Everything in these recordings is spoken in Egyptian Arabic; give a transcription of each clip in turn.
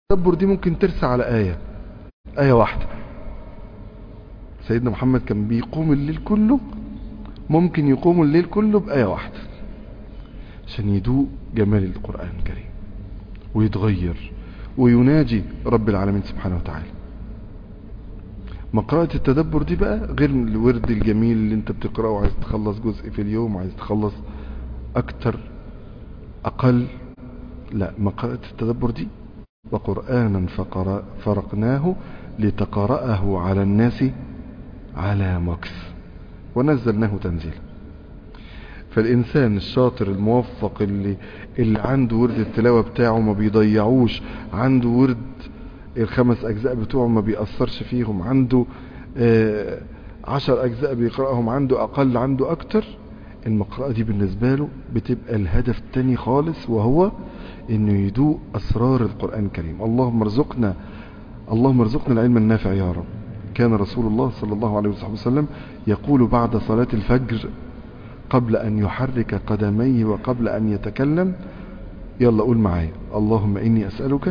التدبر دي ممكن ترسى على آية آية واحدة سيدنا محمد كان بيقوم الليل كله ممكن يقوم الليل كله بآية واحدة عشان يدوق جمال القرآن الكريم ويتغير ويناجي رب العالمين سبحانه وتعالى مقرأة التدبر دي بقى غير الورد الجميل اللي انت بتقرأه وعايز تخلص جزء في اليوم وعايز تخلص اكتر اقل لا مقرأة التدبر دي وقرآنا فقر- فرقناه لتقرأه على الناس على مكث ونزلناه تنزيلا فالإنسان الشاطر الموفق اللي, اللي عنده ورد التلاوة بتاعه ما بيضيعوش عنده ورد الخمس أجزاء بتوعه ما بيأثرش فيهم عنده آه عشر أجزاء بيقرأهم عنده أقل عنده أكتر المقرأة دي بالنسبة له بتبقى الهدف التاني خالص وهو انه يدوق اسرار القرآن الكريم اللهم ارزقنا اللهم ارزقنا العلم النافع يا رب كان رسول الله صلى الله عليه وسلم يقول بعد صلاة الفجر قبل ان يحرك قدميه وقبل ان يتكلم يلا قول معايا اللهم اني اسألك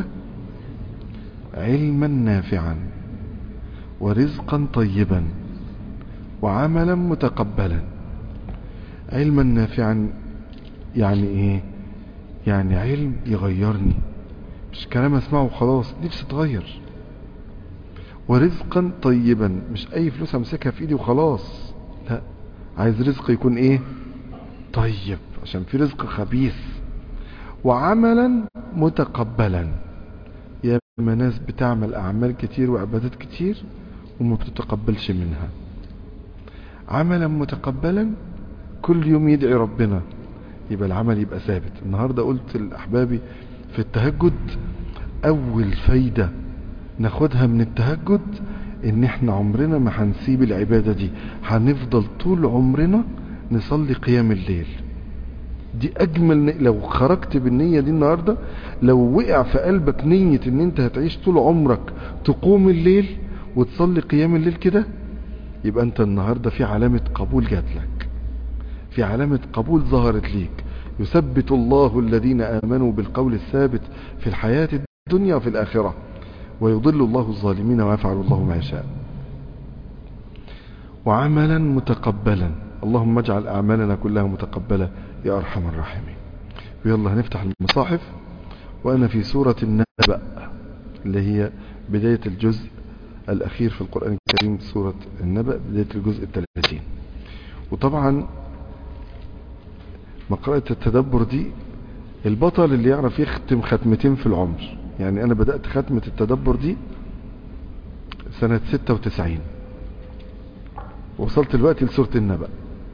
علما نافعا ورزقا طيبا وعملا متقبلا علما نافعا يعني ايه يعني علم يغيرني مش كلام اسمعه وخلاص نفسي اتغير ورزقا طيبا مش اي فلوس امسكها في ايدي وخلاص لا عايز رزق يكون ايه طيب عشان في رزق خبيث وعملا متقبلا يا اما ناس بتعمل اعمال كتير وعبادات كتير وما بتتقبلش منها عملا متقبلا كل يوم يدعي ربنا يبقى العمل يبقى ثابت النهاردة قلت لأحبابي في التهجد أول فايدة ناخدها من التهجد ان احنا عمرنا ما هنسيب العبادة دي هنفضل طول عمرنا نصلي قيام الليل دي اجمل ن... لو خرجت بالنية دي النهاردة لو وقع في قلبك نية ان انت هتعيش طول عمرك تقوم الليل وتصلي قيام الليل كده يبقى انت النهاردة في علامة قبول جات لك في علامة قبول ظهرت ليك يثبت الله الذين آمنوا بالقول الثابت في الحياة الدنيا وفي الآخرة ويضل الله الظالمين ويفعل الله ما يشاء وعملا متقبلا اللهم اجعل أعمالنا كلها متقبلة يا أرحم الراحمين ويلا هنفتح المصاحف وأنا في سورة النبأ اللي هي بداية الجزء الأخير في القرآن الكريم سورة النبأ بداية الجزء الثلاثين وطبعا مقرأة التدبر دي البطل اللي يعرف يختم ختمتين في العمر يعني انا بدأت ختمة التدبر دي سنة 96 وصلت دلوقتي لسورة النبأ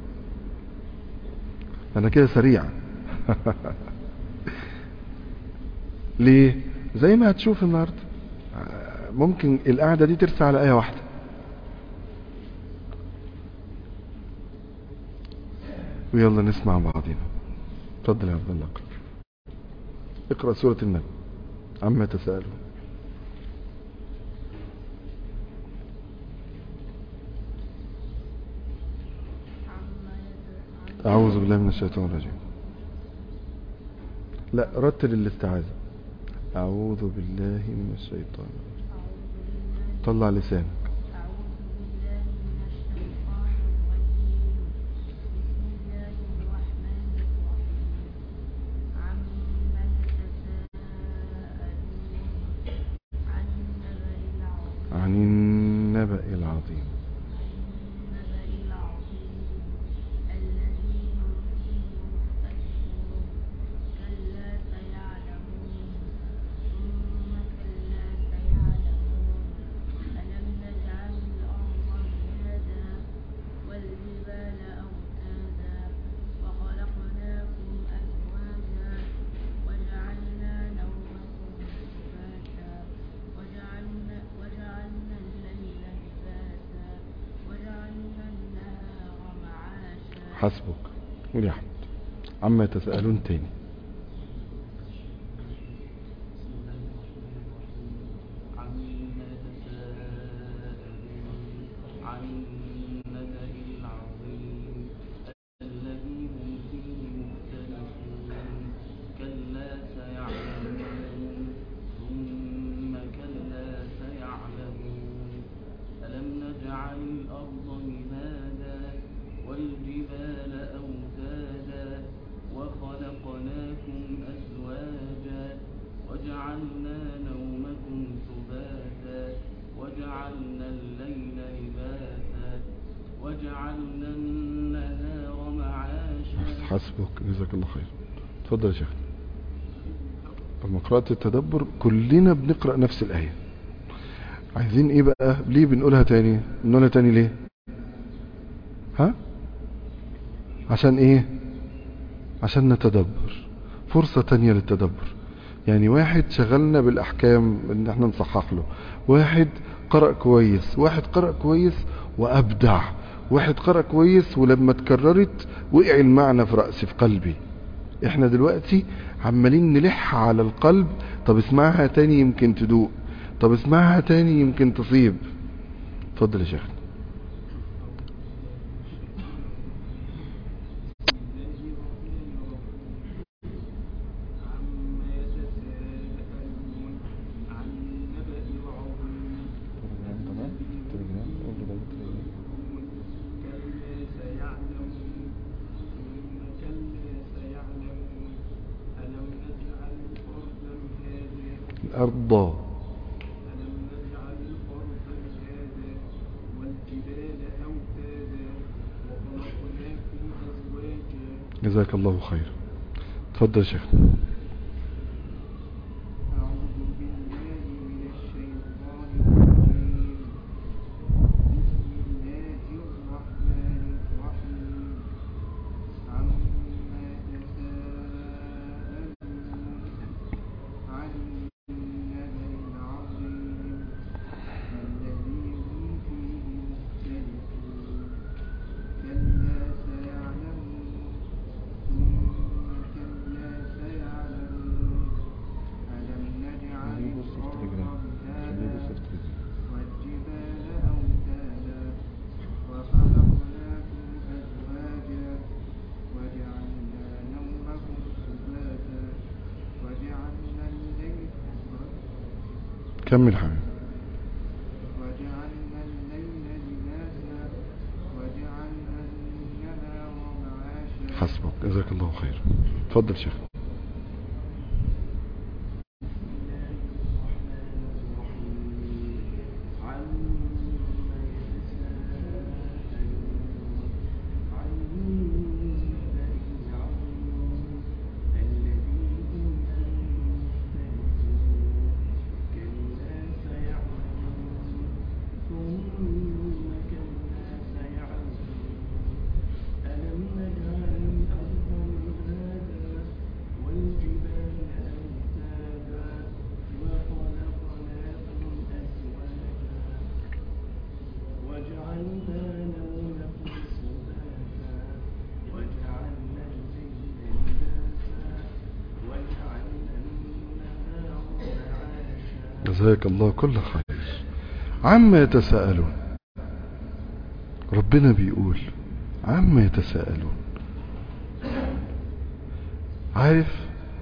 انا كده سريع ليه زي ما هتشوف النهاردة ممكن القعدة دي ترسى على آية واحدة ويلا نسمع بعضنا اتفضل يا عبد الله اقرا اقرا سوره النبأ عما تسالون اعوذ بالله من الشيطان الرجيم لا رتل الاستعاذة اعوذ بالله من الشيطان طلع لسانك عن النبأ العظيم حسبك قول يا احمد عما يتساءلون تاني نومكم سباتا وجعلنا الليل لباسا وجعلنا النهار معاشا حسبك جزاك الله خير اتفضل يا شيخ لما قرأت التدبر كلنا بنقرأ نفس الآية عايزين ايه بقى ليه بنقولها تاني بنقولها تاني ليه ها عشان ايه عشان نتدبر فرصة تانية للتدبر يعني واحد شغلنا بالاحكام ان احنا نصحح له واحد قرأ كويس واحد قرأ كويس وابدع واحد قرأ كويس ولما اتكررت وقع المعنى في رأسي في قلبي احنا دلوقتي عمالين نلح على القلب طب اسمعها تاني يمكن تدوق طب اسمعها تاني يمكن تصيب اتفضل يا شيخ عما يتساءلون عن النبأ العظيم كلا سيعلمون ثم كلا سيعلمون ألم نجعل الأرض مهادا الارض ألم نجعل الأرض مهادا والجبال أوتادا وخلقناكم أزواجا جزاك الله خير اتفضل يا شيخ أعوذ بالله من الشيطان الرجيم بسم الله الرحمن الرحيم عما يتساءلون عن النبأ العظيم الذي هم فيه مختلفون كلا سيعلمون ثم كلا سيعلمون ألم نجعل الأرض مهادا والجبال أوتادا وخلقناكم أزواجا وجعلنا نومكم سباتا وجعلنا الليل كمل حبيبي وجعلنا الليل لباسا وجعلنا النهار معاشا حسبك جزاك الله خير اتفضل يا شيخ ألم نجعل الأرض مهادا والجبال أوتادا وخلقناكم أزواجا وجعلنا نومكم سباتا وجعلنا الليل لباسا وجعلنا النهار معاشا جزاك الله كل خير عما يتساءلون ربنا بيقول عما يتساءلون عارف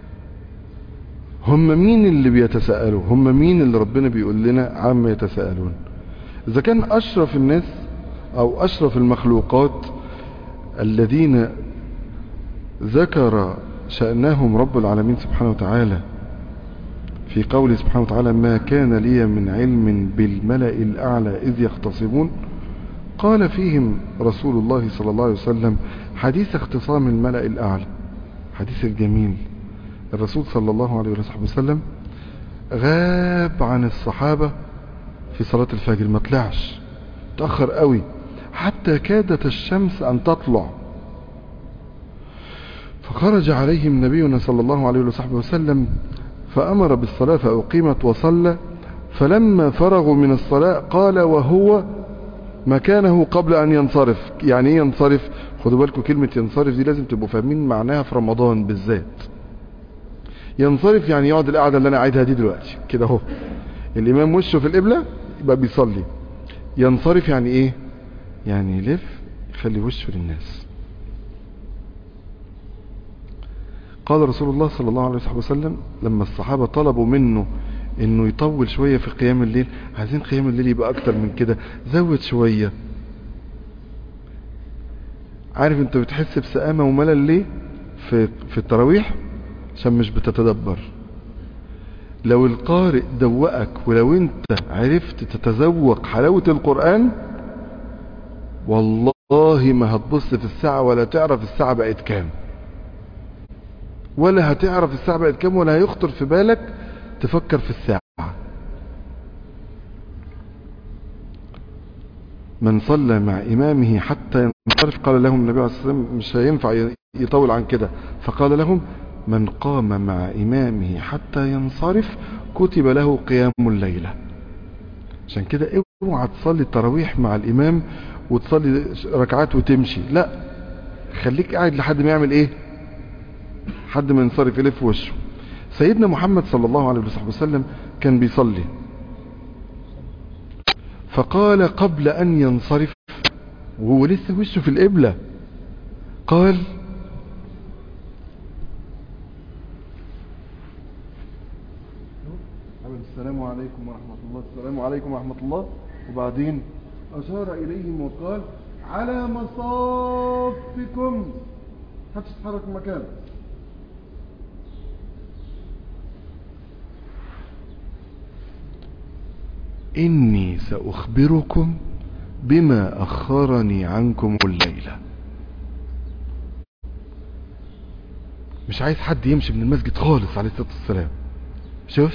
هم مين اللي بيتساءلوا هم مين اللي ربنا بيقول لنا عما يتساءلون اذا كان اشرف الناس او اشرف المخلوقات الذين ذكر شأنهم رب العالمين سبحانه وتعالى في قوله سبحانه وتعالى ما كان لي من علم بالملأ الأعلى إذ يختصمون قال فيهم رسول الله صلى الله عليه وسلم حديث اختصام الملأ الأعلى حديث الجميل الرسول صلى الله عليه وسلم غاب عن الصحابة في صلاة الفجر ما طلعش تأخر قوي حتى كادت الشمس أن تطلع فخرج عليهم نبينا صلى الله عليه وصحبه وسلم فأمر بالصلاة فأقيمت وصلى فلما فرغوا من الصلاة قال وهو مكانه قبل أن ينصرف يعني ايه ينصرف خدوا بالكم كلمة ينصرف دي لازم تبقوا فاهمين معناها في رمضان بالذات ينصرف يعني يقعد القعدة اللي أنا قاعدها دي دلوقتي كده اهو الإمام وشه في القبلة يبقى بيصلي ينصرف يعني ايه يعني يلف يخلي وشه للناس قال رسول الله صلى الله عليه وسلم لما الصحابة طلبوا منه انه يطول شوية في قيام الليل عايزين قيام الليل يبقى اكتر من كده زود شوية عارف انت بتحس بسآمة وملل ليه في, في التراويح عشان مش بتتدبر لو القارئ دوقك ولو انت عرفت تتذوق حلاوة القرآن والله ما هتبص في الساعة ولا تعرف الساعة بقت كام ولا هتعرف الساعة بقت كام ولا هيخطر في بالك تفكر في الساعة من صلى مع إمامه حتى ينصرف قال لهم النبي عليه الصلاة والسلام مش هينفع يطول عن كده فقال لهم من قام مع إمامه حتى ينصرف كتب له قيام الليلة عشان كده اوعى تصلي التراويح مع الإمام وتصلي ركعات وتمشي لا خليك قاعد لحد ما يعمل ايه حد ما ينصرف يلف وشه سيدنا محمد صلى الله عليه وسلم كان بيصلي فقال قبل أن ينصرف وهو لسه وشه في القبلة قال السلام عليكم ورحمة الله السلام عليكم ورحمة الله وبعدين أشار إليهم وقال على مصافكم حتى تتحرك مكان إني سأخبركم بما أخرني عنكم الليلة مش عايز حد يمشي من المسجد خالص عليه الصلاة والسلام شفت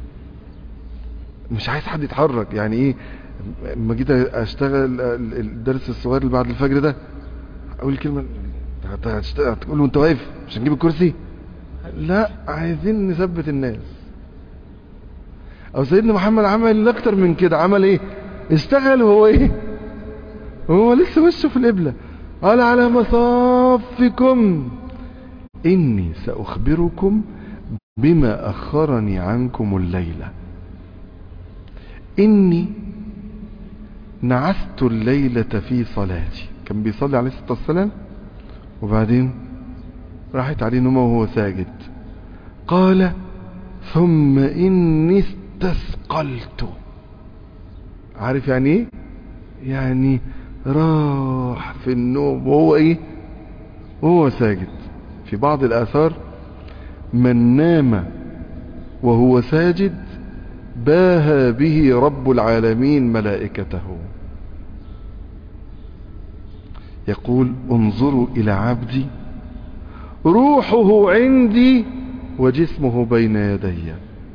مش عايز حد يتحرك يعني ايه لما جيت اشتغل الدرس الصغير اللي بعد الفجر ده اقول كلمة هتقول له انت واقف مش هنجيب الكرسي لا عايزين نثبت الناس او سيدنا محمد عمل اكتر من كده عمل ايه اشتغل وهو ايه هو لسه وشه في القبلة قال على مصافكم اني ساخبركم بما اخرني عنكم الليلة اني نعست الليلة في صلاتي كان بيصلي عليه الصلاة والسلام وبعدين راحت عليه نومه وهو ساجد قال ثم إني استثقلت عارف يعني ايه يعني راح في النوم وهو ايه وهو ساجد في بعض الآثار من نام وهو ساجد باهى به رب العالمين ملائكته يقول انظروا إلى عبدي روحه عندي وجسمه بين يدي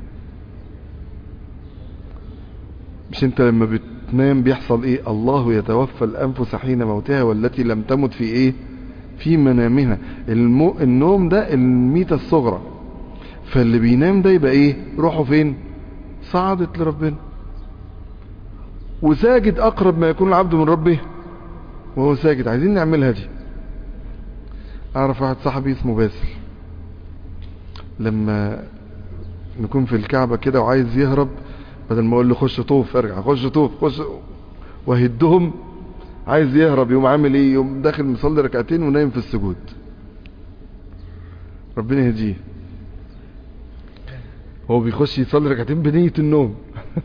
مش انت لما بتنام بيحصل ايه الله يتوفى الانفس حين موتها والتي لم تمت في ايه في منامها المو... النوم ده الميتة الصغرى فاللي بينام ده يبقى ايه روحه فين صعدت لربنا وساجد اقرب ما يكون العبد من ربه وهو ساجد عايزين نعملها دي اعرف واحد صاحبي اسمه باسل لما نكون في الكعبة كده وعايز يهرب بدل ما اقول له خش طوف ارجع خش طوف خش وهدهم عايز يهرب يوم عامل ايه يوم داخل مصلي ركعتين ونايم في السجود ربنا يهديه هو بيخش يصلي ركعتين بنية النوم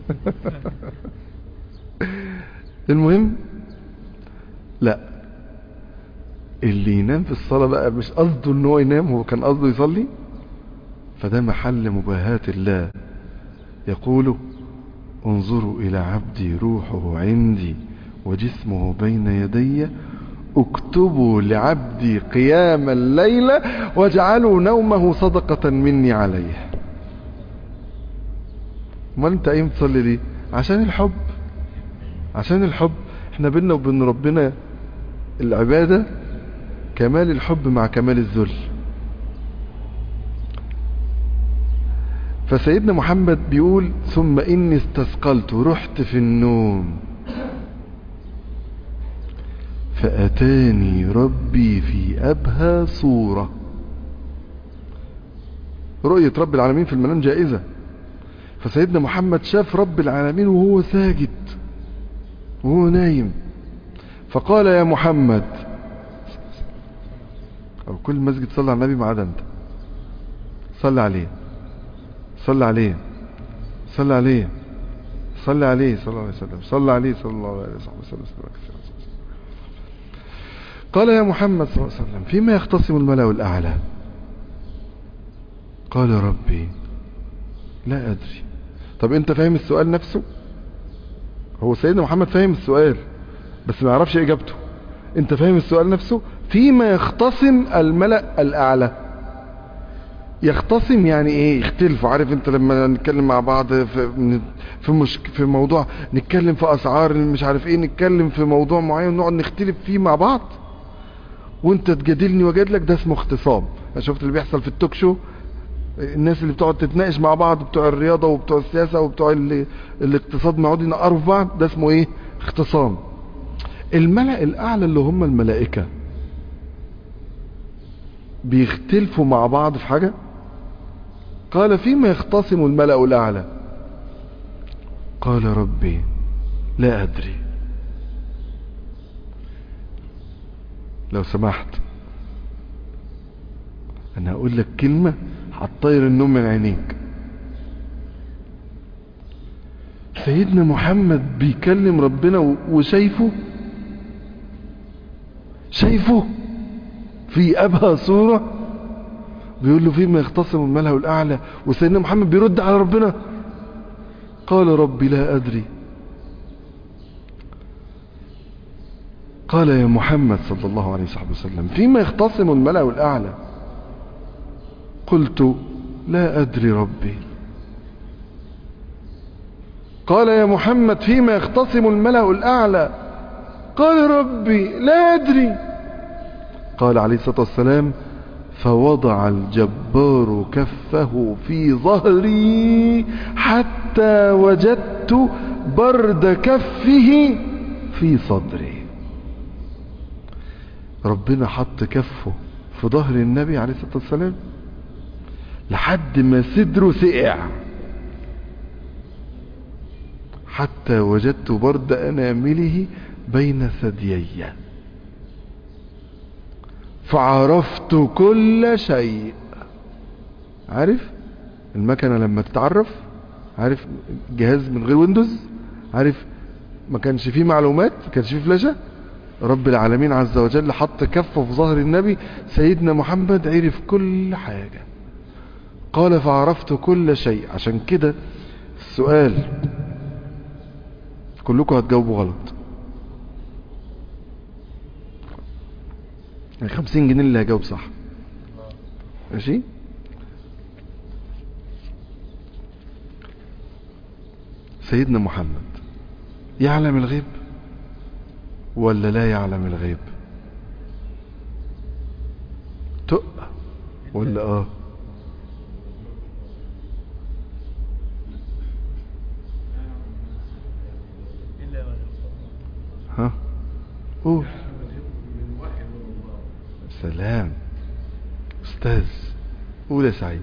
المهم لا اللي ينام في الصلاة بقى مش قصده ان هو ينام هو كان قصده يصلي فده محل مباهاة الله يقول انظروا الى عبدي روحه عندي وجسمه بين يدي اكتبوا لعبدي قيام الليلة واجعلوا نومه صدقة مني عليه ما انت قايم تصلي ليه عشان الحب عشان الحب احنا بينا وبين ربنا العبادة كمال الحب مع كمال الذل فسيدنا محمد بيقول ثم اني استثقلت رحت في النوم فأتاني ربي في أبهى صورة رؤية رب العالمين في المنام جائزة فسيدنا محمد شاف رب العالمين وهو ساجد وهو نايم فقال يا محمد أو كل مسجد صلى على النبي ما عدا أنت صلى عليه صلى عليه صلى عليه صلى عليه صلى الله عليه وسلم صلى عليه صلى الله عليه وسلم قال يا محمد صلى الله عليه وسلم فيما يختصم الملأ الأعلى قال ربي لا ادري طب انت فاهم السؤال نفسه هو سيدنا محمد فاهم السؤال بس ما يعرفش اجابته انت فاهم السؤال نفسه فيما يختصم الملأ الاعلى يختصم يعني ايه يختلفوا عارف انت لما نتكلم مع بعض في في مش في موضوع نتكلم في اسعار مش عارف ايه نتكلم في موضوع معين نقعد نختلف فيه مع بعض وانت تجادلني واجادلك ده اسمه اختصام انا شفت اللي بيحصل في التوك شو الناس اللي بتقعد تتناقش مع بعض بتوع الرياضة وبتوع السياسة وبتوع ال- الاقتصاد ما يقعدوا ينقروا في بعض ده اسمه ايه اختصام الملأ الاعلى اللي هم الملائكة بيختلفوا مع بعض في حاجة قال فيما يختصم الملأ الاعلى قال ربي لا ادري لو سمحت انا هقول لك كلمة هتطير النوم من عينيك سيدنا محمد بيكلم ربنا و- وشايفه شايفه في ابهى صورة بيقول له فيما يختصم الملأ الاعلى وسيدنا محمد بيرد على ربنا قال ربي لا ادري قال يا محمد صلى الله عليه وصحبه وسلم فيما يختصم الملأ الأعلى قلت لا أدري ربي قال يا محمد فيما يختصم الملأ الأعلى قال ربي لا أدري قال عليه الصلاة والسلام فوضع الجبار كفه في ظهري حتى وجدت برد كفه في صدري ربنا حط كفه في ظهر النبي عليه الصلاة والسلام لحد ما صدره سقع حتى وجدت برد أنامله بين ثديي فعرفت كل شيء عارف المكنة لما تتعرف عارف جهاز من غير ويندوز عارف ما كانش فيه معلومات ما كانش فيه فلاشة رب العالمين عز وجل حط كفه في ظهر النبي سيدنا محمد عرف كل حاجة قال فعرفت كل شيء عشان كده السؤال كلكم هتجاوبوا غلط الخمسين جنيه اللي هجاوب صح ماشي سيدنا محمد يعلم الغيب ولا لا يعلم الغيب تق ولا اه إلا من ها قول سلام استاذ قول يا سعيد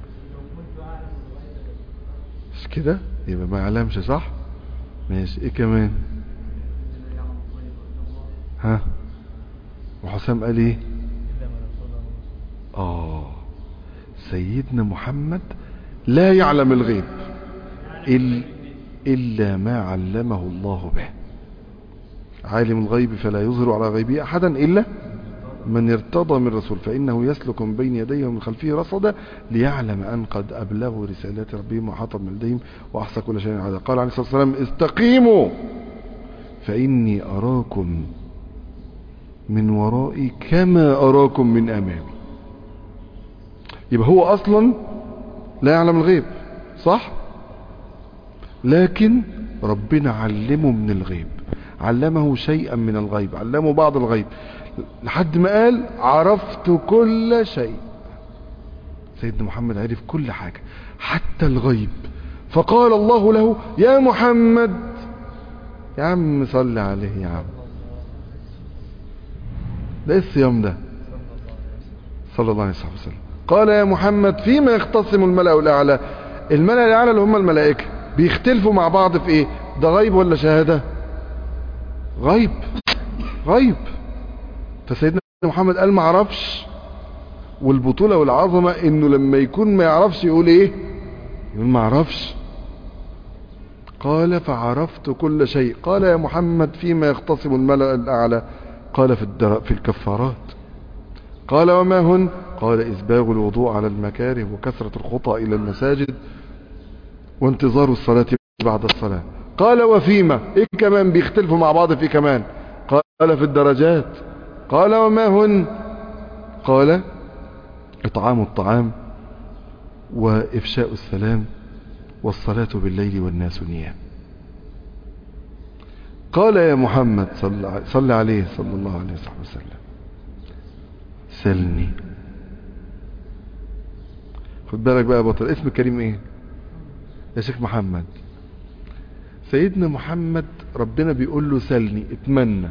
مش كده يبقى ما يعلمش صح ماشي ايه كمان ها وحسام قال ايه إلا من ارتضى من اه سيدنا محمد لا يعلم الغيب إل إلا ما علمه الله به عالم الغيب فلا يظهر على غيبه أحدا إلا من ارتضى من رسول فإنه يسلك من بين يديه ومن خلفه رصدا ليعلم أن قد أبلغوا رسالات ربهم وحاط من لديهم وأحصى كل شيء عدا قال عليه الصلاة والسلام استقيموا فإني أراكم من ورائي كما أراكم من أمامي يبقى هو أصلا لا يعلم الغيب صح لكن ربنا علمه من الغيب علمه شيئا من الغيب علمه بعض الغيب لحد ما قال عرفت كل شيء سيدنا محمد عرف كل حاجة حتى الغيب فقال الله له يا محمد يا عم صل عليه يا عم ده ايه الصيام ده صلى الله عليه وسلم قال يا محمد فيما يختصم الملأ الأعلى الملأ الأعلى اللي هم الملائكة بيختلفوا مع بعض في ايه ده غيب ولا شهادة غيب غيب فسيدنا محمد قال ما عرفش والبطولة والعظمة انه لما يكون ما يعرفش يقول ايه يقول ما عرفش قال فعرفت كل شيء قال يا محمد فيما يختصم الملأ الأعلى قال في, الدر... في الكفارات قال وما هن قال إسباغ الوضوء على المكاره وكثرة الخطى إلى المساجد وانتظار الصلاة بعد الصلاة قال وفيما ايه كمان بيختلفوا مع بعض في كمان قال في الدرجات قال وما هن قال اطعام الطعام وافشاء السلام والصلاة بالليل والناس نيام قال يا محمد صل, صل عليه صلى الله عليه وسلم سلني خد بالك بقى يا بطل اسم كريم ايه يا شيخ محمد سيدنا محمد ربنا بيقول له سلني اتمنى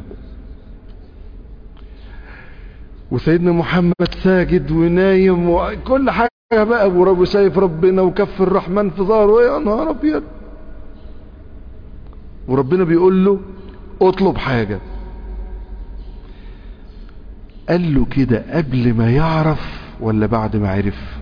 وسيدنا محمد ساجد ونايم وكل حاجة بقى ورب شايف ربنا وكف الرحمن في ظهره يا نهار ابيض وربنا بيقول له اطلب حاجة قال له كده قبل ما يعرف ولا بعد ما عرف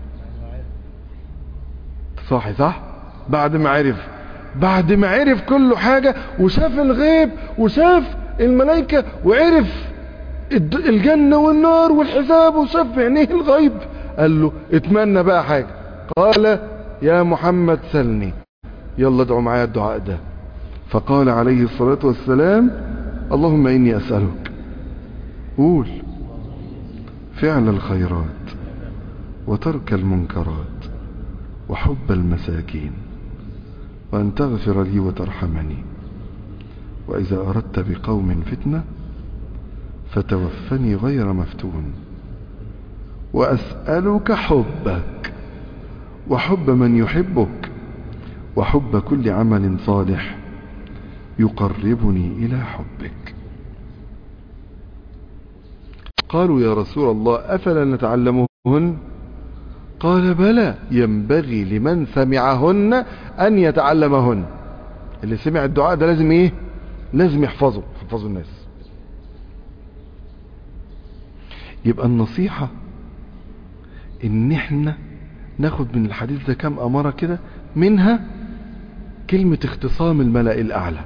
صح صح بعد ما عرف بعد ما عرف كل حاجة وشاف الغيب وشاف الملائكة وعرف الجنة والنار والحساب وشاف بعينيه الغيب قال له اتمنى بقى حاجة قال يا محمد سلني يلا ادعو معايا الدعاء ده فقال عليه الصلاة والسلام اللهم إني أسألك قول فعل الخيرات وترك المنكرات وحب المساكين وأن تغفر لي وترحمني وإذا أردت بقوم فتنة فتوفني غير مفتون وأسألك حبك وحب من يحبك وحب كل عمل صالح يقربني إلى حبك قالوا يا رسول الله أفلا نتعلمهن قال بلى ينبغي لمن سمعهن أن يتعلمهن اللي سمع الدعاء ده لازم ايه لازم يحفظه يحفظه الناس يبقى النصيحة ان احنا ناخد من الحديث ده كام امارة كده منها كلمة اختصام الملأ الاعلى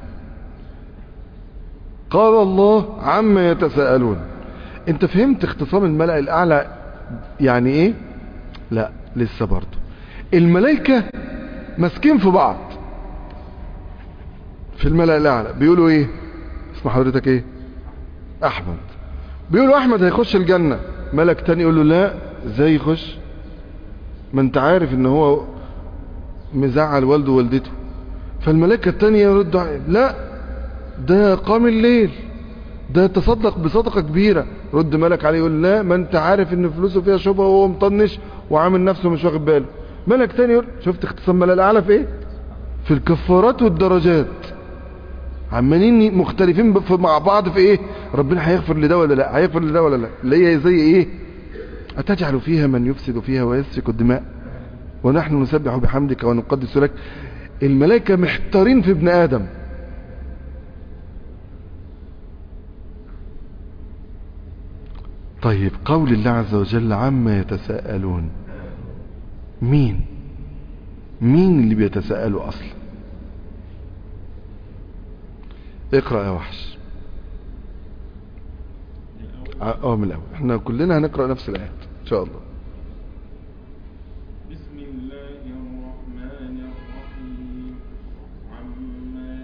قال الله عما يتساءلون انت فهمت اختصام الملأ الاعلى يعني ايه لا لسه برضه الملائكة ماسكين في بعض في الملأ الاعلى بيقولوا ايه اسم حضرتك ايه احمد بيقولوا احمد هيخش الجنة ملك تاني يقول له لا ازاي يخش ما انت عارف ان هو مزعل والده ووالدته فالملائكة التانية يرد عليه لا ده قام الليل ده تصدق بصدقة كبيرة رد ملك عليه يقول لا ما انت عارف ان فلوسه فيها شبهة وهو مطنش وعامل نفسه مش واخد باله ملك تاني يقول شفت اختصام ملأ الاعلى في ايه في الكفارات والدرجات عمالين مختلفين بف- مع بعض في ايه ربنا هيغفر لده ولا لا هيغفر لده ولا لا اللي هي زي ايه أتجعل فيها من يفسد فيها ويسفك الدماء ونحن نسبح بحمدك ونقدس لك الملائكة محتارين في ابن آدم طيب قول الله عز وجل عما يتساءلون مين مين اللي بيتساءلوا أصلا اقرأ يا وحش اه من الأول احنا كلنا هنقرأ نفس الآيات إن شاء الله بسم الله الرحمن الرحيم عما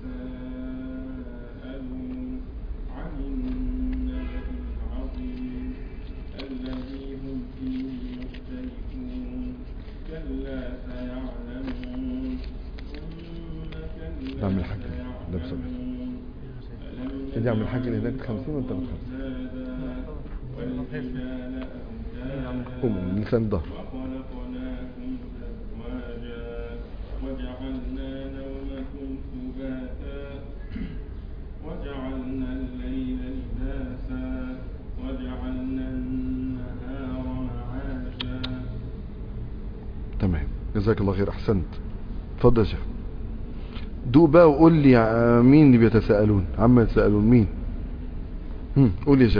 يتساءلون عن النبأ العظيم الذي هم فيه مختلفون كلا سيعلمون ثم كلا نعم الحاج. ده بصدق. سيعلمون ألم سيدي عم الحاج اللي هناك نجعل 50 وانت الأرض بخمسين. زادا والجبال أوتادا قوم من لسان الظهر وخلقناكم أزواجا وجعلنا نومكم سباتا وجعلنا الليل لباسا وجعلنا النهار معاشا تمام جزاك الله خير احسنت اتفضل يا شيخ دوق بقى وقول لي ع- مين اللي بيتساءلون عما يتساءلون مين هم قول يا شيخ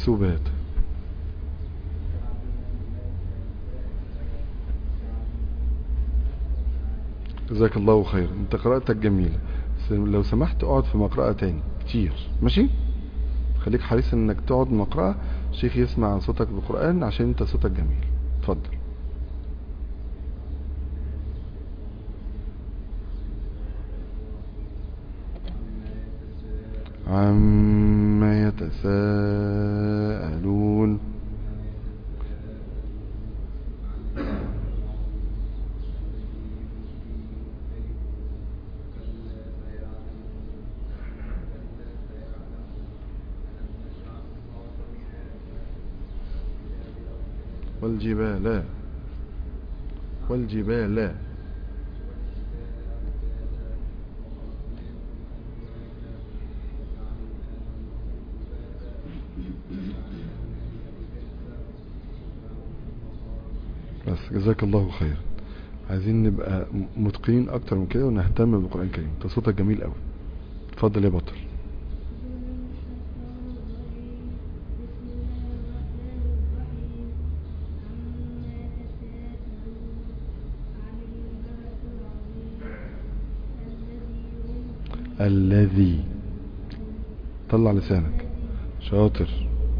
سبات جزاك الله خير انت قراءتك جميلة بس لو سمحت اقعد في مقرأة تاني كتير ماشي خليك حريص انك تقعد مقرأة الشيخ يسمع عن صوتك بالقرآن عشان انت صوتك جميل اتفضل عما يتساءلون والجبال والجبال بس جزاك الله خير عايزين نبقى متقنين اكتر من كده ونهتم بالقرآن الكريم انت صوتك جميل قوي اتفضل يا بطل الذي طلع لسانك شاطر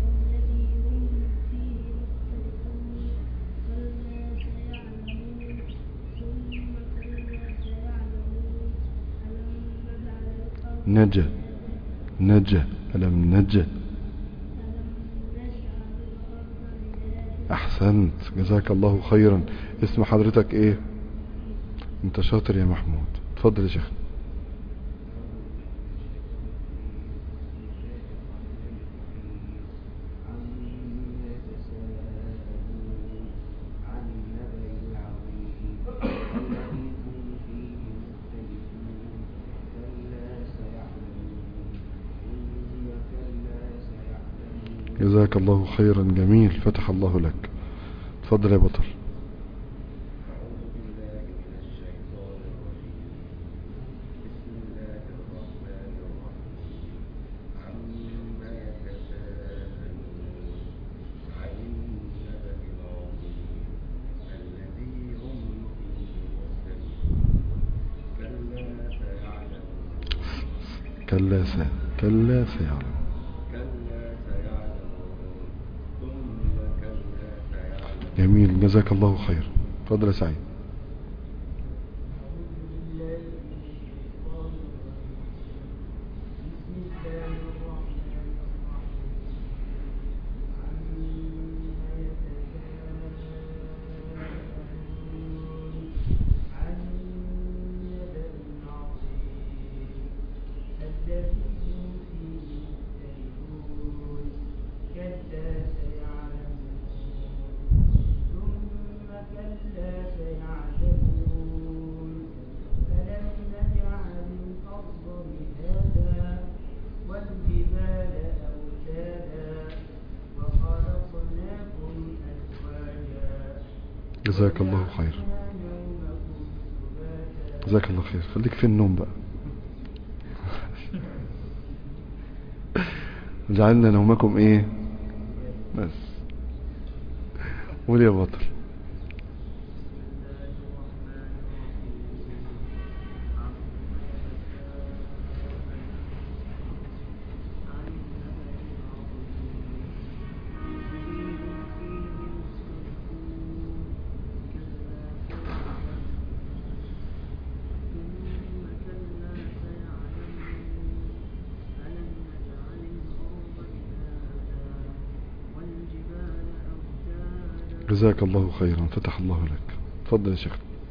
نجا نجا ألم نجا أحسنت جزاك الله خيرا اسم حضرتك ايه انت شاطر يا محمود اتفضل يا شيخ جزاك الله خيرا جميل فتح الله لك اتفضل يا بطل كلا سا كلا سيعلم جميل جزاك الله خير اتفضل يا سعيد جزاك الله خير جزاك الله خير خليك في النوم بقى جعلنا نومكم ايه بس قول يا بطل جزاك الله خيرا فتح الله لك تفضل يا شيخ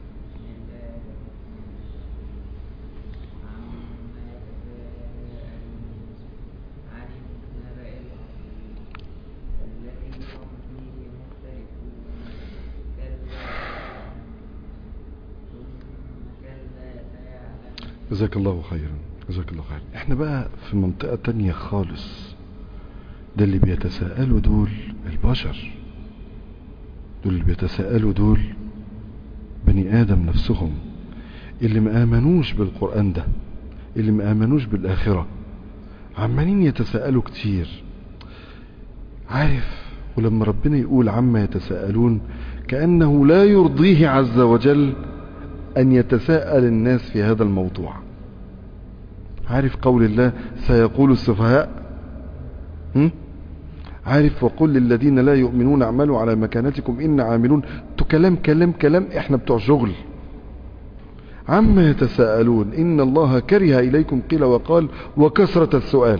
جزاك الله خيرا جزاك الله خيرا احنا بقى في منطقة تانية خالص ده اللي بيتساءلوا دول البشر دول اللي بيتساءلوا دول بني آدم نفسهم اللي ما آمنوش بالقرآن ده اللي ما آمنوش بالآخرة عمالين يتساءلوا كتير عارف ولما ربنا يقول عما يتساءلون كأنه لا يرضيه عز وجل أن يتساءل الناس في هذا الموضوع عارف قول الله سيقول السفهاء هم؟ عارف وقل للذين لا يؤمنون اعملوا على مكانتكم إن عاملون تو كلام كلام كلام احنا بتوع شغل عما يتساءلون إن الله كره إليكم قيل وقال وكثرة السؤال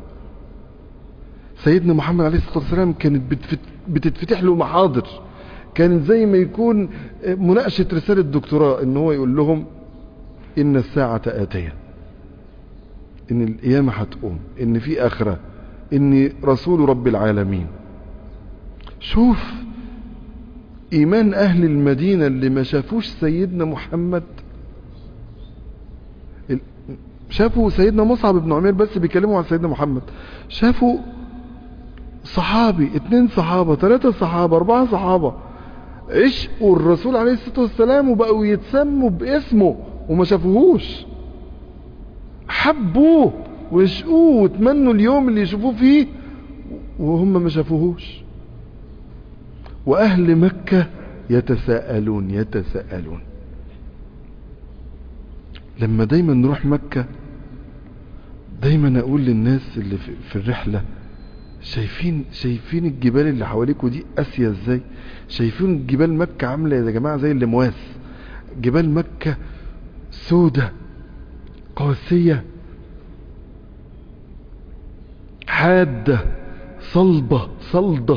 سيدنا محمد عليه الصلاة والسلام كانت بتفت- بتتفتح له محاضر كانت زي ما يكون مناقشة رسالة دكتوراه ان هو يقول لهم ان الساعة آتية ان القيامة هتقوم ان في آخرة ان رسول رب العالمين شوف ايمان اهل المدينة اللي ما شافوش سيدنا محمد ال- شافوا سيدنا مصعب بن عمير بس بيكلموا عن سيدنا محمد شافوا صحابي اتنين صحابة ثلاثة صحابة اربعة صحابة عشقوا الرسول عليه الصلاة والسلام وبقوا يتسموا باسمه وما شافوهوش حبوه وعشقوه وتمنوا اليوم اللي يشوفوه فيه وهم ما شافوهوش واهل مكة يتساءلون يتساءلون لما دايما نروح مكة دايما اقول للناس اللي في, في الرحلة شايفين شايفين الجبال اللي حواليكوا دي قاسية ازاي شايفين جبال مكة عاملة يا جماعة زي الامواس جبال مكة سودة قاسية حادة صلبة صلدة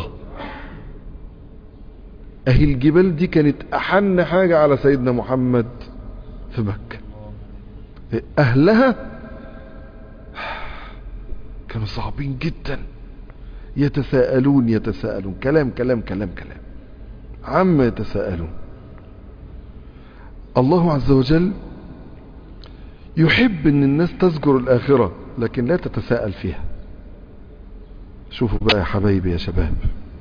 اهي الجبال دي كانت احن حاجة على سيدنا محمد في مكة اهلها كانوا صعبين جدا يتساءلون يتساءلون كلام كلام كلام كلام عما يتساءلون الله عز وجل يحب ان الناس تذكر الاخرة لكن لا تتساءل فيها شوفوا بقى يا حبايبي يا شباب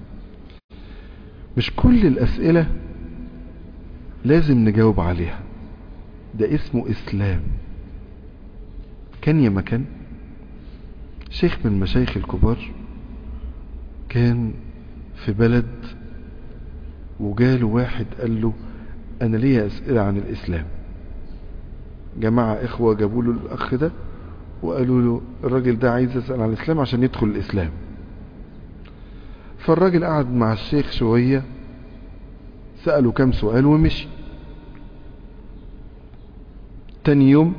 مش كل الاسئلة لازم نجاوب عليها ده اسمه اسلام كان يا مكان شيخ من مشايخ الكبار كان في بلد وجاله واحد قال له انا ليا اسئلة عن الاسلام جماعة اخوة جابوا له الاخ ده وقالوا له الراجل ده عايز يسأل عن الاسلام عشان يدخل الاسلام فالراجل قعد مع الشيخ شوية سأله كام سؤال ومشي تاني يوم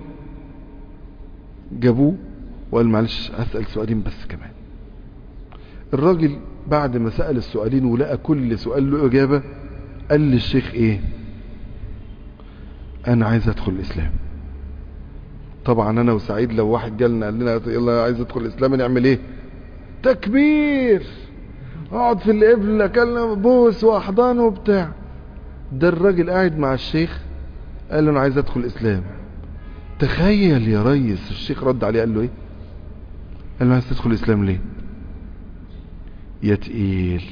جابوه وقال معلش هسأل سؤالين بس كمان الراجل بعد ما سأل السؤالين ولقى كل سؤال له إجابة قال للشيخ إيه أنا عايز أدخل الإسلام طبعا أنا وسعيد لو واحد جالنا قال لنا يلا عايز أدخل الإسلام نعمل إيه تكبير اقعد في القبلة كلنا بوس وأحضان وبتاع ده الراجل قاعد مع الشيخ قال له أنا عايز أدخل الإسلام تخيل يا ريس الشيخ رد عليه قال له ايه قال له عايز تدخل الاسلام ليه يا تقيل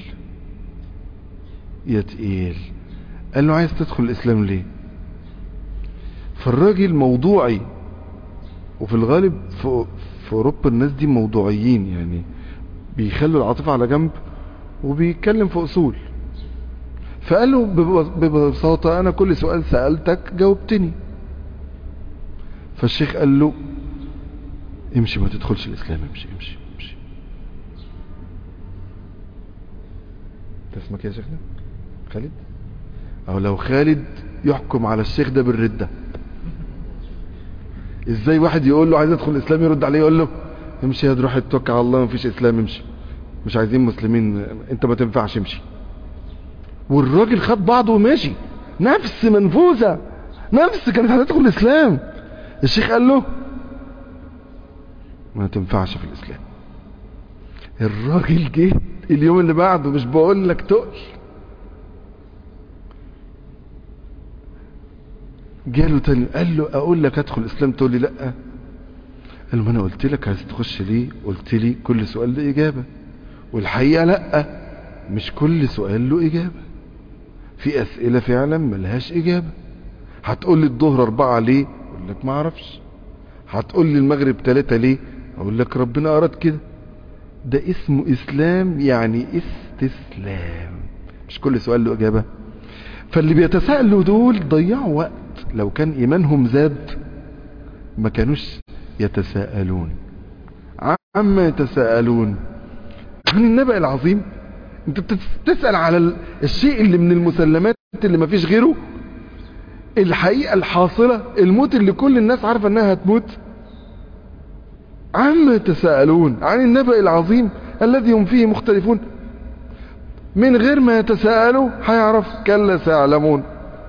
يا تقيل قال له عايز تدخل الاسلام ليه فالراجل موضوعي وفي الغالب في, في اوروبا الناس دي موضوعيين يعني بيخلوا العاطفة على جنب وبيتكلم في اصول فقال له ببساطة انا كل سؤال سألتك جاوبتني فالشيخ قال له امشي ما تدخلش الاسلام امشي امشي امشي انت اسمك يا شيخنا خالد او لو خالد يحكم على الشيخ ده بالردة ازاي واحد يقول له عايز ادخل الاسلام يرد عليه يقول له امشي يا روح اتوكل على الله مفيش اسلام امشي مش عايزين مسلمين انت ما تنفعش امشي والراجل خد بعضه وماشي نفس منفوذة نفس كانت هتدخل الاسلام الشيخ قال له ما تنفعش في الاسلام الراجل جه اليوم اللي بعده مش بقول لك تقل جاله تاني قال له اقول لك ادخل الاسلام تقول لي لا قال له ما انا قلت لك عايز تخش ليه قلت لي كل سؤال له اجابه والحقيقه لا مش كل سؤال له اجابه في اسئله فعلا ملهاش اجابه هتقول لي الظهر اربعة ليه اقول لك ما اعرفش هتقول لي المغرب ثلاثة ليه اقول لك ربنا اراد كده ده اسمه اسلام يعني استسلام مش كل سؤال له اجابة فاللي بيتساءلوا دول ضيعوا وقت لو كان ايمانهم زاد ما كانوش يتساءلون عما يتساءلون عن النبأ العظيم انت بتسأل على ال- الشيء اللي من المسلمات اللي ما فيش غيره الحقيقة الحاصلة الموت اللي كل الناس عارفة انها هتموت عما يتساءلون عن النبأ العظيم الذي هم فيه مختلفون من غير ما يتساءلوا هيعرف كلا سيعلمون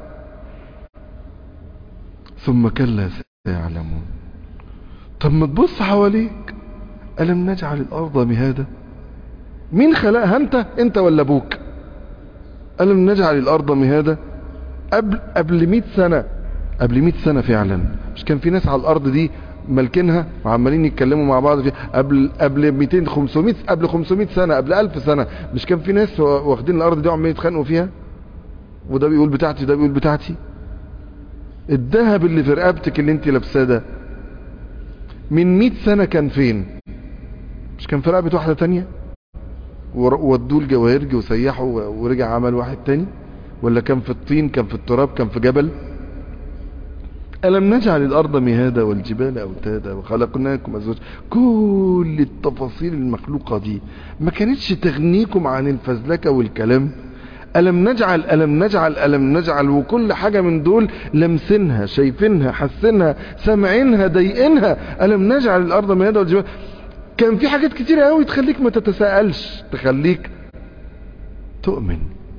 ثم كلا سيعلمون طب ما تبص حواليك ألم نجعل الأرض مهادا مين خلقها انت انت ولا ابوك ألم نجعل الأرض مهادا قبل قبل 100 سنة قبل 100 سنة فعلا مش كان في ناس على الأرض دي مالكينها وعمالين يتكلموا مع بعض فيها قبل قبل 200 500 قبل 500 سنة قبل 1000 سنة مش كان في ناس واخدين الأرض دي وعمالين يتخانقوا فيها وده بيقول بتاعتي وده بيقول بتاعتي الذهب اللي في رقبتك اللي انت لابساه ده من 100 سنة كان فين مش كان في رقبة واحدة تانية ور- ودوه الجواهرجي وسيحوا ورجع عمل واحد تاني ولا كان في الطين كان في التراب كان في جبل ألم نجعل الأرض مهادا والجبال أوتادا وخلقناكم أزواج كل التفاصيل المخلوقة دي ما كانتش تغنيكم عن الفزلكة والكلام ألم نجعل ألم نجعل ألم نجعل وكل حاجة من دول لمسنها شايفينها حسنها سامعينها ضايقينها ألم نجعل الأرض مهادا والجبال كان في حاجات كتير قوي تخليك ما تتساءلش تخليك تؤمن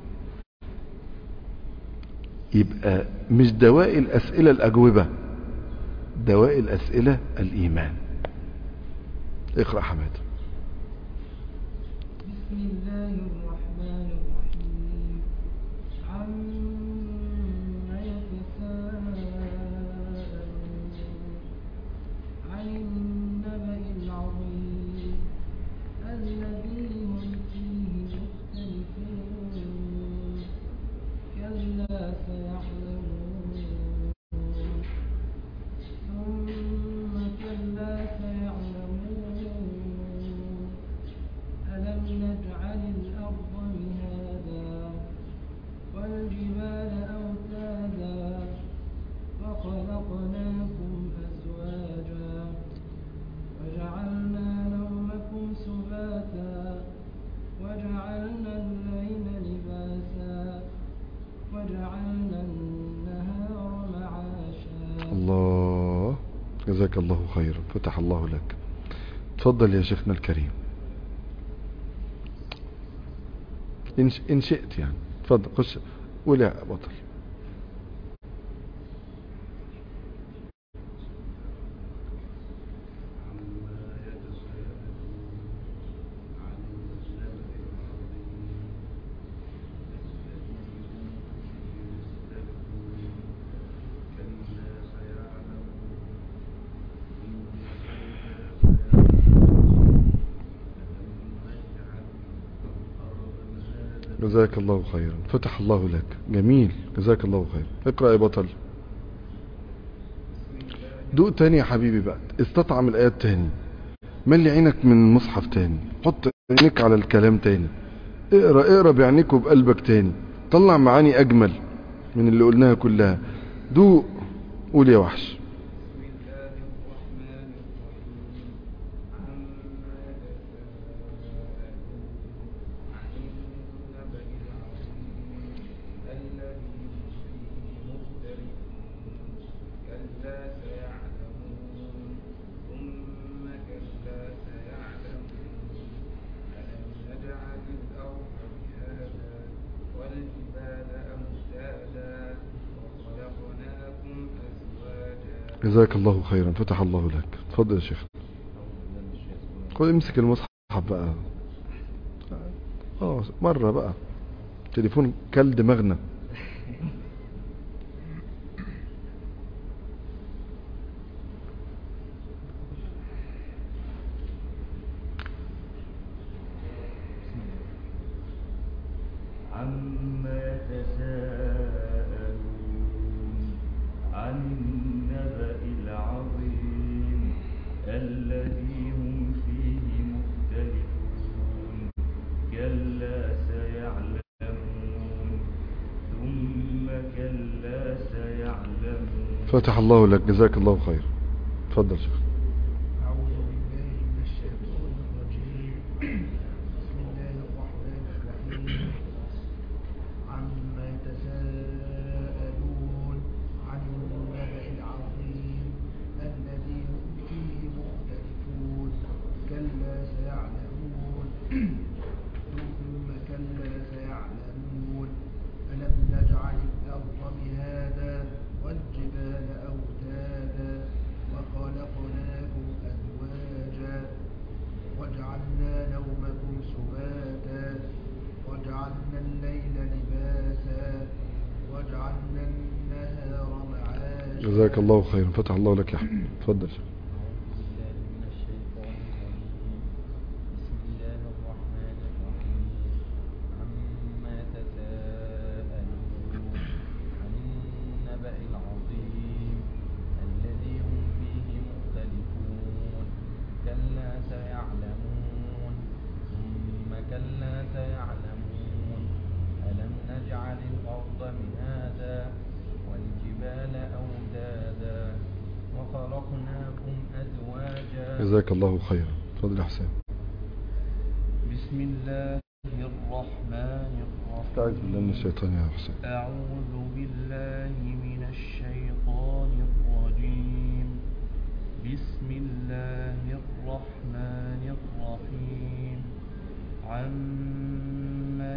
يبقى مش دواء الأسئلة الأجوبة دواء الأسئلة الإيمان اقرأ حماد بسم الله الرحمن الرحيم عما يتساءلون عن النبأ العظيم الذي هم فيه مختلفون كلا سيعلمون ثم كلا سيعلمون ألم نجعل الأرض مهادا والجبال أوتادا وخلقناكم أزواجا وجعلنا نومكم سباتا وجعلنا الليل لباسا وجعلنا النهار معاشا الله جزاك الله خيرا فتح الله لك تفضل يا شيخنا الكريم إن, ش... إن شئت يعني تفضل خش ولا بطل جزاك الله خيرا فتح الله لك جميل جزاك الله خيرا اقرأ يا بطل دوق تاني يا حبيبي بقى استطعم الآيات تاني ملي عينك من المصحف تاني حط عينك على الكلام تاني اقرأ اقرأ بعينيك وبقلبك تاني طلع معاني أجمل من اللي قلناها كلها دوق قول يا وحش بسم الله الرحمن الرحيم عما يتساءلون عن النبأ العظيم الذي هم فيه مختلفون كلا سيعلمون ثم كلا سيعلمون ألم نجعل الأرض مهادا والجبال أوتادا وخلقناكم أزواجا جزاك الله خيرا فتح الله لك اتفضل يا شيخ خد امسك المصحف بقى اه مرة بقى تليفون كل دماغنا عما يتساءلون عن النبأ العظيم الذي هم فيه مختلفون فتح الله لك جزاك الله خير اتفضل شيخ أعوذ بالله من الشيطان الرجيم بسم الله الرحمن الرحيم عما يتساءلون عن النبأ العظيم الذي هم فيه مختلفون كلا سيعلمون ثم كلا سيعلمون ألم نجعل الأرض مهادا والجبال أوتادا وخلقناكم أزواجا وجعلنا نومكم سباتا وجعلنا الليل لباسا وجعلنا النهار معاشا جزاك الله خير فتح الله لك يا احمد اتفضل شيخ جزاك الله خير اتفضل يا حسين بسم الله الرحمن استعذ بالله من الرحيم الشيطان يا حسين أعوذ بالله من الشيطان الرجيم بسم الله الرحمن الرحيم عما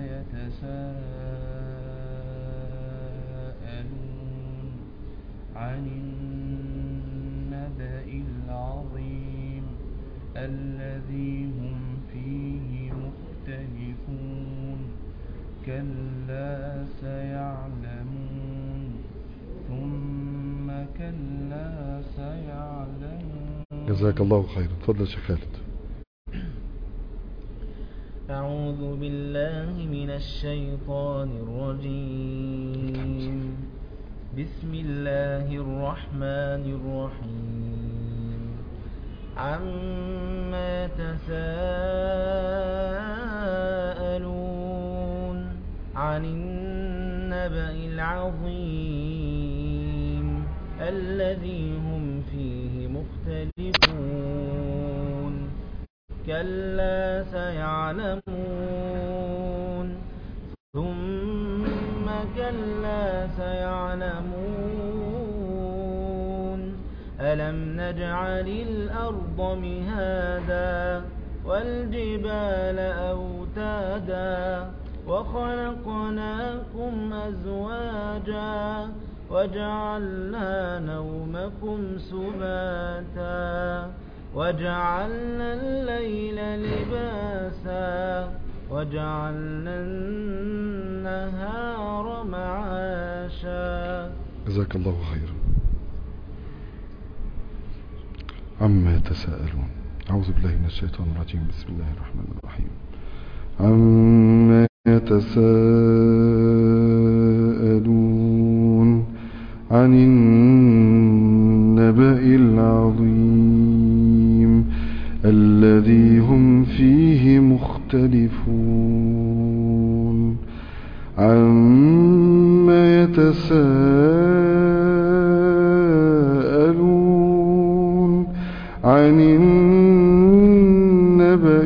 يتساءلون عن النبأ العظيم الذي هم فيه مختلفون كلا سيعلمون ثم كلا سيعلمون جزاك الله خير اتفضل يا شيخ خالد أعوذ بالله من الشيطان الرجيم بسم الله الرحمن الرحيم عما يتساءلون عن النبأ العظيم الذي هم فيه مختلفون كلا سيعلمون ثم كلا سيعلمون ألم نجعل الأرض مهادا والجبال أوتادا وخلقناكم أزواجا وجعلنا نومكم سباتا وجعلنا الليل لباسا وجعلنا النهار معاشا جزاك الله خيرا عما يتساءلون أعوذ بالله من الشيطان الرجيم بسم الله الرحمن الرحيم عما يتساءلون عن النبأ العظيم الذي هم فيه مختلفون عما يتساءلون عن النبأ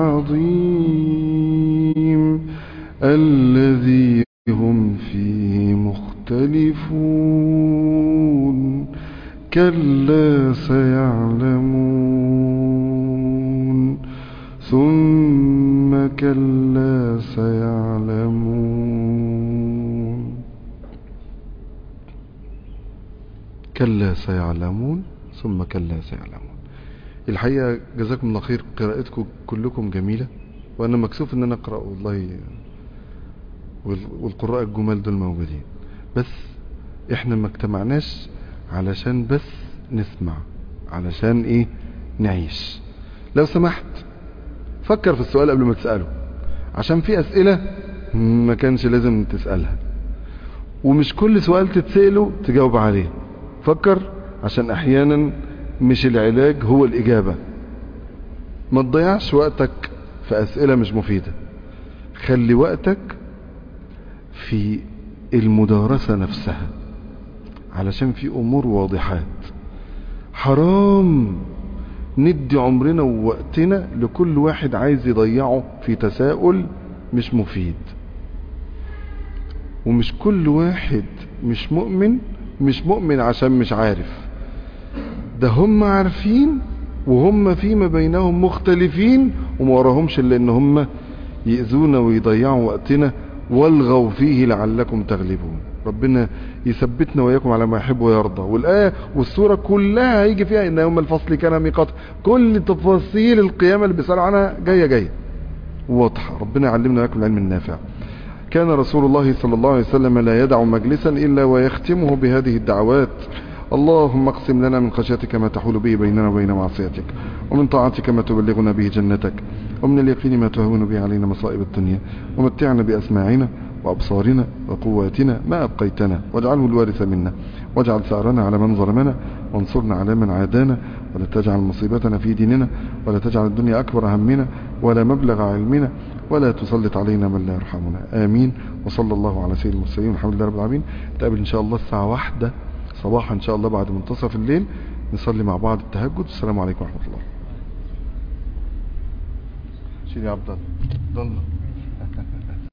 العظيم الذي هم فيه مختلفون كلا سيعلمون ثم كلا سيعلمون كلا سيعلمون ثم كلا سيعلمون الحقيقة جزاكم الله خير قراءتكم كلكم جميلة وأنا مكسوف أن أنا أقرأ والله وال- والقراء الجمال دول موجودين بس احنا ما اجتمعناش علشان بس نسمع علشان ايه نعيش لو سمحت فكر في السؤال قبل ما تسأله عشان في اسئلة ما كانش لازم تسألها ومش كل سؤال تتسأله تجاوب عليه فكر عشان احيانا مش العلاج هو الاجابة ما تضيعش وقتك في اسئلة مش مفيدة خلي وقتك في المدارسة نفسها علشان في امور واضحات حرام ندي عمرنا ووقتنا لكل واحد عايز يضيعه في تساؤل مش مفيد ومش كل واحد مش مؤمن مش مؤمن عشان مش عارف ده هم عارفين وهم فيما بينهم مختلفين وما وراهمش الا ان هم يأذونا ويضيعوا وقتنا والغوا فيه لعلكم تغلبون ربنا يثبتنا وإياكم على ما يحب ويرضى والآية والسورة كلها هيجي فيها إن يوم الفصل كان ميقات كل تفاصيل القيامة اللي بيسألوا عنها جاية جاية واضحة ربنا يعلمنا وإياكم العلم النافع كان رسول الله صلى الله عليه وسلم لا يدع مجلسا إلا ويختمه بهذه الدعوات اللهم اقسم لنا من خشيتك ما تحول به بيننا وبين معصيتك ومن طاعتك ما تبلغنا به جنتك ومن اليقين ما تهون به علينا مصائب الدنيا ومتعنا بأسماعنا وأبصارنا وقواتنا ما أبقيتنا واجعله الوارث منا واجعل ثأرنا على من ظلمنا وانصرنا على من عادانا ولا تجعل مصيبتنا في ديننا ولا تجعل الدنيا أكبر همنا ولا مبلغ علمنا ولا تسلط علينا من لا يرحمنا آمين وصلى الله على سيد المرسلين والحمد لله رب العالمين نتقابل إن شاء الله الساعة واحدة صباحا إن شاء الله بعد منتصف الليل نصلي مع بعض التهجد السلام عليكم ورحمة الله شيل يا عبد الله ضل